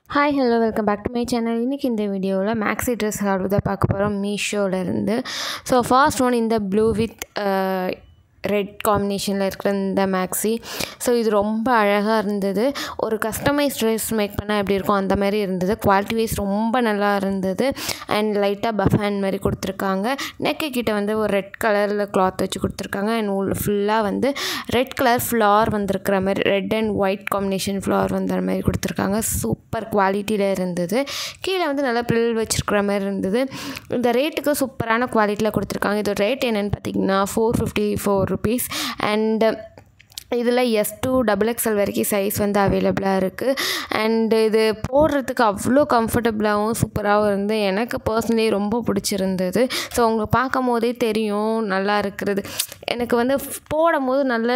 hi hello welcome back to my channel இன்றைக்கி இந்த வீடியோவில் மேக்ஸி ட்ரெஸ் ஆர்டர் தான் பார்க்க போகிறோம் மீஷோலேருந்து ஸோ ஃபர்ஸ்ட் ஒன் இந்த ப்ளூ வித் ரெட் காம்பினேஷனில் இருக்கிற இந்த மேக்ஸி ஸோ இது ரொம்ப அழகாக இருந்தது ஒரு கஸ்டமைஸ் ட்ரெஸ் மேக் பண்ணால் எப்படி இருக்கும் அந்த மாதிரி இருந்தது குவாலிட்டி வைஸ் ரொம்ப நல்லா இருந்தது அண்ட் லைட்டாக பஃப் ஹேண்ட் மாதிரி கொடுத்துருக்காங்க நெக்கு கிட்ட வந்து ஒரு ரெட் கலரில் கிளாத் வச்சு கொடுத்துருக்காங்க அண்ட் உள்ள ஃபுல்லாக வந்து ரெட் கலர் ஃப்ளார் வந்திருக்கிற மாதிரி red and white combination flower வந்த மாதிரி கொடுத்துருக்காங்க சூப்பர் குவாலிட்டியில் இருந்தது கீழே வந்து நல்லா ப்ரில் வச்சுருக்கிற மாதிரி இருந்தது இந்த ரேட்டுக்கு சூப்பரான குவாலிட்டியில் கொடுத்துருக்காங்க இது ரேட் என்னென்னு பார்த்தீங்கன்னா four fifty four rupees and இதில் எஸ் டூ டபுள் எக்ஸ்எல் வரைக்கும் சைஸ் வந்து அவைலபிளாக இருக்குது அண்டு இது போடுறதுக்கு அவ்வளோ கம்ஃபர்டபுளாகவும் சூப்பராகவும் இருந்து எனக்கு பர்சனலி ரொம்ப பிடிச்சிருந்தது ஸோ அவங்க பார்க்கும் போதே தெரியும் நல்லா இருக்கிறது எனக்கு வந்து போடும் போது நல்ல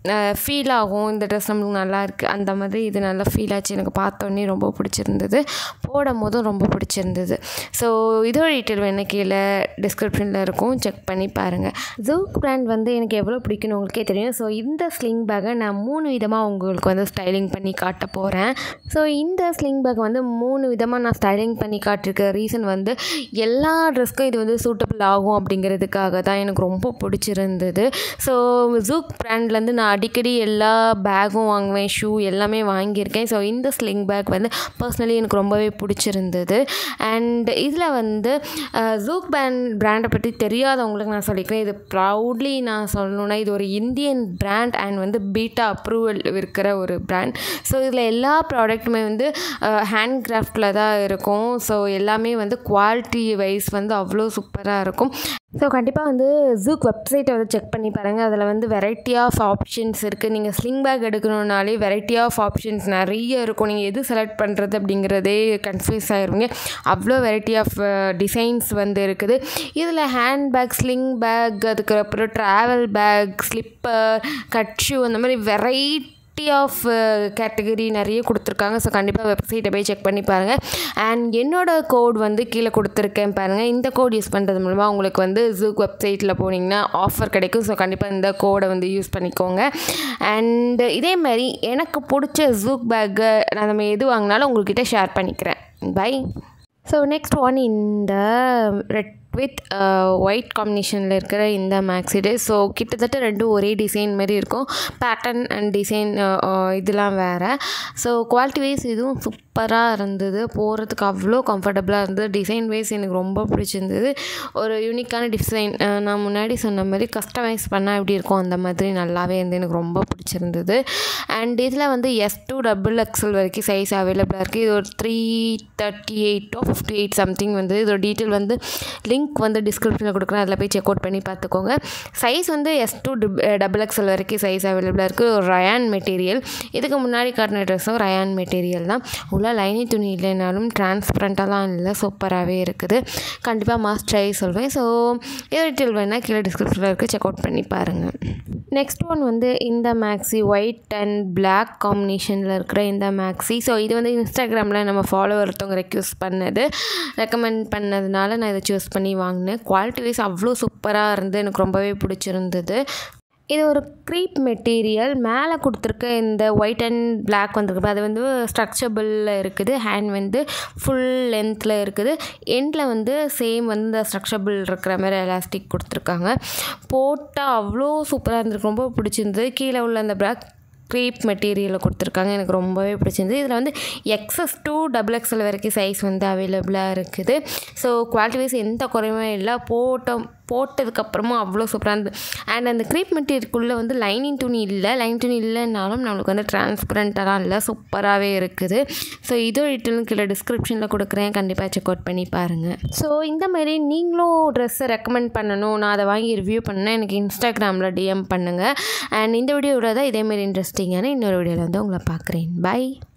ஃபீல் ஆகும் இந்த ட்ரெஸ் நம்மளுக்கு நல்லா இருக்குது அந்த மாதிரி இது நல்லா ஃபீல் ஆச்சு எனக்கு பார்த்தோன்னே ரொம்ப பிடிச்சிருந்தது போடும் போதும் ரொம்ப பிடிச்சிருந்தது ஸோ இதோட டீட்டெயில் வேணால் கீழே டிஸ்கிரிப்ஷனில் இருக்கும் செக் பண்ணி பாருங்கள் ஜூக் பிராண்ட் வந்து எனக்கு எவ்வளோ பிடிக்கும்னு உங்களுக்கே தெரியும் ஸோ இந்த ஸ்லிங் பேக்கை நான் மூணு விதமாக உங்களுக்கு வந்து ஸ்டைலிங் பண்ணி காட்ட போகிறேன் ஸோ இந்த ஸ்லிங் பேக் வந்து மூணு விதமாக நான் ஸ்டைலிங் பண்ணி காட்டிருக்க ரீசன் வந்து எல்லா ட்ரெஸ்க்கும் இது வந்து சூட்டபிள் ஆகும் அப்படிங்கிறதுக்காக தான் எனக்கு ரொம்ப பிடிச்சிருந்தது ஸோ ஜூக் பிராண்ட்லேருந்து நான் அடிக்கடி எல்லா பேக்கும் வாங்குவேன் ஷூ எல்லாமே வாங்கியிருக்கேன் ஸோ இந்த ஸ்லிங் பேக் வந்து பர்சனலி எனக்கு ரொம்பவே பிடிச்சிருந்தது அண்ட் இதில் வந்து ஜூக் பேண்ட் பிராண்டை பற்றி தெரியாதவங்களுக்கு நான் சொல்லிக்கிறேன் இது ப்ரௌட்லி நான் சொல்லணுன்னா இது ஒரு இந்தியன் பிராண்ட் அண்ட் வந்து பீட்டா அப்ரூவல் இருக்கிற ஒரு பிராண்ட் ஸோ இதில் எல்லா ப்ராடக்ட்டுமே வந்து ஹேண்ட் கிராஃப்டில் தான் இருக்கும் ஸோ எல்லாமே வந்து குவாலிட்டி வைஸ் வந்து அவ்வளோ சூப்பராக இருக்கும் ஸோ கண்டிப்பாக வந்து ஜூக் வெப்சைட்டை வந்து செக் பண்ணி பாருங்கள் அதில் வந்து வெரைட்டி ஆஃப் ஆப்ஷன்ஸ் இருக்குது நீங்கள் ஸ்லிங் பேக் எடுக்கணுன்னாலே வெரைட்டி ஆஃப் ஆப்ஷன்ஸ் நிறைய இருக்கும் நீங்கள் எது செலக்ட் பண்ணுறது அப்படிங்கிறதே கன்ஃபியூஸ் ஆகிருவீங்க அவ்வளோ வெரைட்டி ஆஃப் டிசைன்ஸ் வந்து இருக்குது இதில் ஹேண்ட் பேக் ஸ்லிங் பேக் அதுக்கப்புறம் travel bag slipper cut shoe அந்த மாதிரி வெரைட்டி வெரைட்டி ஆஃப் கேட்டகரி நிறைய கொடுத்துருக்காங்க ஸோ கண்டிப்பாக வெப்சைட்டை போய் செக் பண்ணி பாருங்கள் அண்ட் என்னோடய கோட் வந்து கீழே கொடுத்துருக்கேன் பாருங்கள் இந்த கோட் யூஸ் பண்ணுறது மூலமாக உங்களுக்கு வந்து ஜூக் வெப்சைட்டில் போனீங்கன்னா ஆஃபர் கிடைக்கும் ஸோ கண்டிப்பாக இந்த கோடை வந்து யூஸ் பண்ணிக்கோங்க அண்டு இதே மாதிரி எனக்கு பிடிச்ச ஜூக் பேக்கு நான் நம்ம எது வாங்கினாலும் உங்கள்கிட்ட ஷேர் பண்ணிக்கிறேன் பை ஸோ நெக்ஸ்ட் ஒன் இந்த ரெட் வித் ஒயிட் காம்பினேஷனில் இருக்கிற இந்த மேக்ஸிடு ஸோ கிட்டத்தட்ட ரெண்டும் ஒரே டிசைன் மாதிரி இருக்கும் பேட்டர்ன் அண்ட் டிசைன் இதெல்லாம் வேறு ஸோ குவாலிட்டி வைஸ் இதுவும் சூப்பராக இருந்தது போகிறதுக்கு அவ்வளோ கம்ஃபர்டபுளாக இருந்தது டிசைன் வைஸ் எனக்கு ரொம்ப பிடிச்சிருந்தது ஒரு யூனிக்கான டிசைன் நான் முன்னாடி சொன்ன மாதிரி கஸ்டமைஸ் பண்ணால் எப்படி இருக்கும் அந்த மாதிரி நல்லாவே இருந்து எனக்கு ரொம்ப பிடிச்சிருந்தது அண்ட் இதில் வந்து எஸ் டூ டபுள் எக்ஸல் வரைக்கும் சைஸ் அவைலபிளாக இருக்குது இது ஒரு த்ரீ தேர்ட்டி எயிட்டோ ஃபிஃப்டி எயிட் சம்திங் வந்து இதோட டீட்டெயில் வந்து லிங்க் வந்து டிஸ்கிரிப்ஷனில் கொடுக்குறேன் அதில் போய் செக் அவுட் பண்ணி பார்த்துக்கோங்க சைஸ் வந்து எஸ் டூ டபுள் எக்ஸல் வரைக்கும் சைஸ் அவைலபிளாக இருக்குது ஒரு ரயான் மெட்டீரியல் இதுக்கு முன்னாடி காட்டின ட்ரெஸ்ஸும் ரயான் மெட்டீரியல் தான் உள்ள லைனிங் துணி இல்லைனாலும் டிரான்ஸ்பரண்ட்டாலாம் இல்லை சூப்பராகவே இருக்குது கண்டிப்பாக மாஸ்ட் ட்ரை சொல்வேன் ஸோ இதோட டீட்டெயில் வேணால் கீழே டிஸ்கிரிப்ஷனில் இருக்குது செக் அவுட் பண்ணி பாருங்கள் நெக்ஸ்ட் ஒன் வந்து இந்த மேக்ஸி ஒயிட் அண்ட் பிளாக் காம்பினேஷனில் இருக்கிற இந்த மேக்ஸி ஸோ இது வந்து இன்ஸ்டாகிராமில் நம்ம ஃபாலோவர் ஒருத்தவங்க ரெக்யூஸ் பண்ணது ரெக்கமெண்ட் பண்ணதுனால நான் இதை சூஸ் பண்ணி வாங்கினேன் குவாலிட்டி வைஸ் அவ்வளோ சூப்பராக இருந்து எனக்கு ரொம்பவே பிடிச்சிருந்தது இது ஒரு க்ரீப் மெட்டீரியல் மேலே கொடுத்துருக்க இந்த ஒயிட் அண்ட் பிளாக் வந்திருக்கு அது வந்து ஸ்ட்ரக்சபிளில் இருக்குது ஹேண்ட் வந்து ஃபுல் லென்த்தில் இருக்குது எண்டில் வந்து சேம் வந்து இந்த ஸ்ட்ரக்சபிள் இருக்கிற மாதிரி எலாஸ்டிக் கொடுத்துருக்காங்க போட்டால் அவ்வளோ சூப்பராக இருந்திருக்கு ரொம்ப பிடிச்சிருந்தது கீழே உள்ள அந்த பிளாக் க்ரீப் மெட்டீரியலை கொடுத்துருக்காங்க எனக்கு ரொம்பவே பிடிச்சிருந்தது இதில் வந்து எக்ஸஸ் டூ டபுள் எக்ஸல் வரைக்கும் சைஸ் வந்து அவைலபிளாக இருக்குது ஸோ குவாலிட்டி வைஸ் எந்த குறையுமே இல்லை போட்டோம் போட்டதுக்கப்புறமும் அவ்வளோ சூப்பராக இருந்தது அண்ட் அந்த க்ரீப் மெட்டீரியலுக்குள்ளே வந்து லைனிங் துணி இல்லை லைனிங் துணி இல்லைனாலும் நம்மளுக்கு வந்து டிரான்ஸ்பரண்ட்டாலாம் இல்லை சூப்பராகவே இருக்குது ஸோ இதோ டீட்டெயிலும் கீழே டிஸ்கிரிப்ஷனில் கொடுக்குறேன் கண்டிப்பாக செக் அவுட் பண்ணி பாருங்கள் ஸோ இந்த மாதிரி நீங்களும் ட்ரெஸ்ஸை ரெக்கமெண்ட் பண்ணணும் நான் அதை வாங்கி ரிவ்யூ பண்ணேன் எனக்கு இன்ஸ்டாகிராமில் டிஎம் பண்ணுங்கள் அண்ட் இந்த வீடியோவில் தான் இதேமாரி இன்ட்ரெஸ்டிங்கான இன்னொரு வீடியோவில் வந்து உங்களை பார்க்குறேன் பை